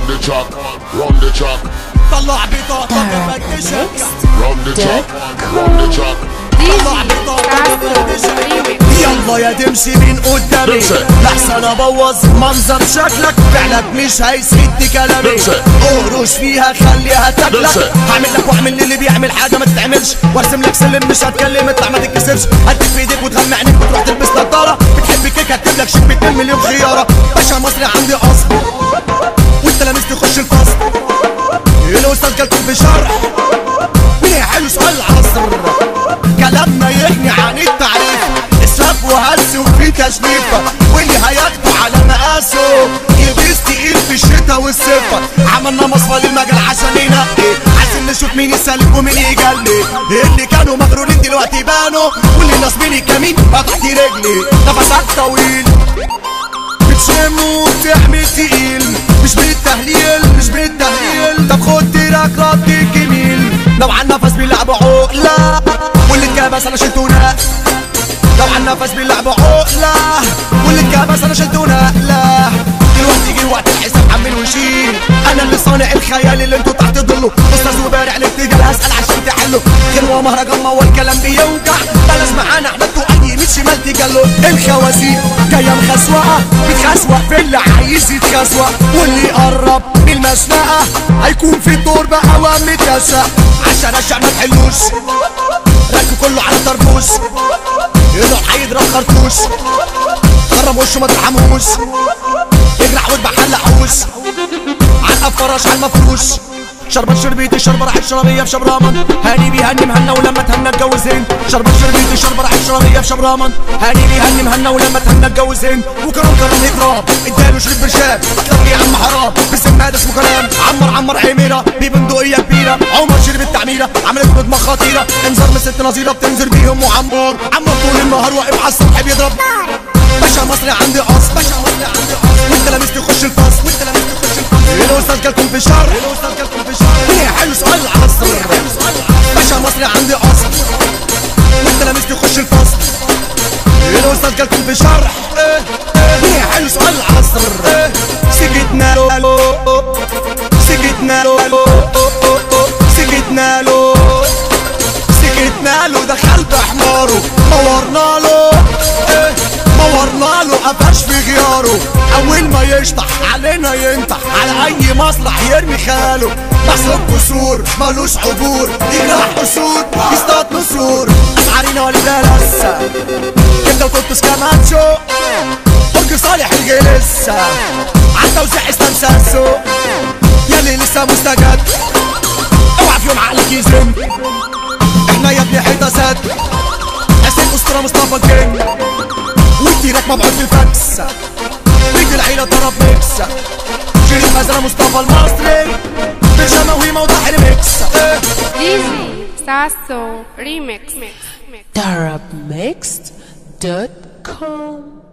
the track, run the track, طلع بطاقة بفتشك run the track, run the track. طلع بطاقة بفتشك يلا يا تمشي من قدامي نمشي. لحسن ابوظ منظر شكلك فعلك مش هيسد كلامي نمشي. قروش فيها خليها تاكلك نمشي. هعمل لك واعمل للي بيعمل حاجه ما تتعملش وارسم لك سلم مش هتكلم اطلع ما تتكسرش هديك في ايديك وتغمى عينيك وتروح تلبس نضاره بتحب كيك هكتب لك شيك ب 2 مليون خياره باشا مصري عندي اصل وانت لامس تخش الفصل الاستاذ جالكم في شرح مين حلو سؤال العصر كلامنا يغني عن التعريف اسراف وهلس وفي تشريف واللي هياخده على مقاسه يبيس تقيل في الشتا والصيف عملنا مصفى للمجال عشان ينقي عايزين نشوف مين يسلك ومين يجلي اللي كانوا مغرورين دلوقتي بانوا واللي ناصبين الكمين بقى تحت رجلي نفسك طويل بتشم وبتعمل تقيل مش بالتهليل مش بالتهليل طب خد تراك رد الجميل لو على النفس بيلعب عقلة واللي اتكبس انا شلته نقل لو على النفس بيلعب عقلة واللي اتكبس انا شلته نقلة دلوقتي جه وقت الحساب حمل وشيل انا اللي صانع الخيال اللي انتوا تحت ظله استاذ وبارع الارتجال هسال عشان تحله غنوة مهرجان ما هو الكلام بيوجع بلاش معانا احنا انتوا اي يمين شمال تجلوا الخوازيق جايه مخسوقه بتخسوق في اللي عايز يتخسوق واللي يقرب من المشنقه هيكون في الدور بقى ومتشق عشان اشع ما تحلوش ركب كله على طربوش يقدر هيضرب خرطوش قرب وشه ما ترحموش اجرح واذبح حلقوش على الفراش على المفروش شربت شربيتي شرب راح الشرابية في شبرامن هاني بيهني مهنا ولما تهنى اتجوزين شربت شربيتي شرب راح الشرابية في شبرامن هاني بيهني مهنا ولما تهنى اتجوزين وكرم كرم هجرام اداله شريف برشام اطلق يا عم حرام بالسم هذا اسمه كلام عمر عمر عميرة ببندقية كبيرة عمر شرب التعميرة عملت بدماغ خطيرة انذار من ست نظيرة بتنزل بيهم وعمور عمر طول النهار واقف على السطح بيضرب باشا مصري عندي قص باشا مصري عندي قص وانت لابس تخش الفصل وانت لابس تخش الفصل الاستاذ جالكم في شر الاستاذ جالكم في شر مين حلو سؤال العصر باشا مصري عندي قص وانت لابس تخش الفصل الاستاذ جالكم في شرح مين حلو سؤال العصر سكتنا له سكتنا له سكتنا له سكتنا له دخل بحماره نورنا له إيه، نورنا له قفش في غياره اول ما يشطح علينا ينطح على اي مسرح يرمي خاله محسوب كسور ملوش عبور يجرح اسود يصطاد نسور اسعارينا ولا لسه كده وتوتس كماتشو برج صالح الجلسة عالتوزيع استمساسو يلي لسه مستجد اوعى في يوم عقلك يزن احنا يا ابني حيطة سد حسين اسطورة مصطفى الكينج والتيرات مبعوث في الفاكس بيت العيلة ضرب ميكس شريف هزرة مصطفى المصري بيجامة وهي موضح ريميكس إيه. Dizzy Sasso Remix. Darabmixed.com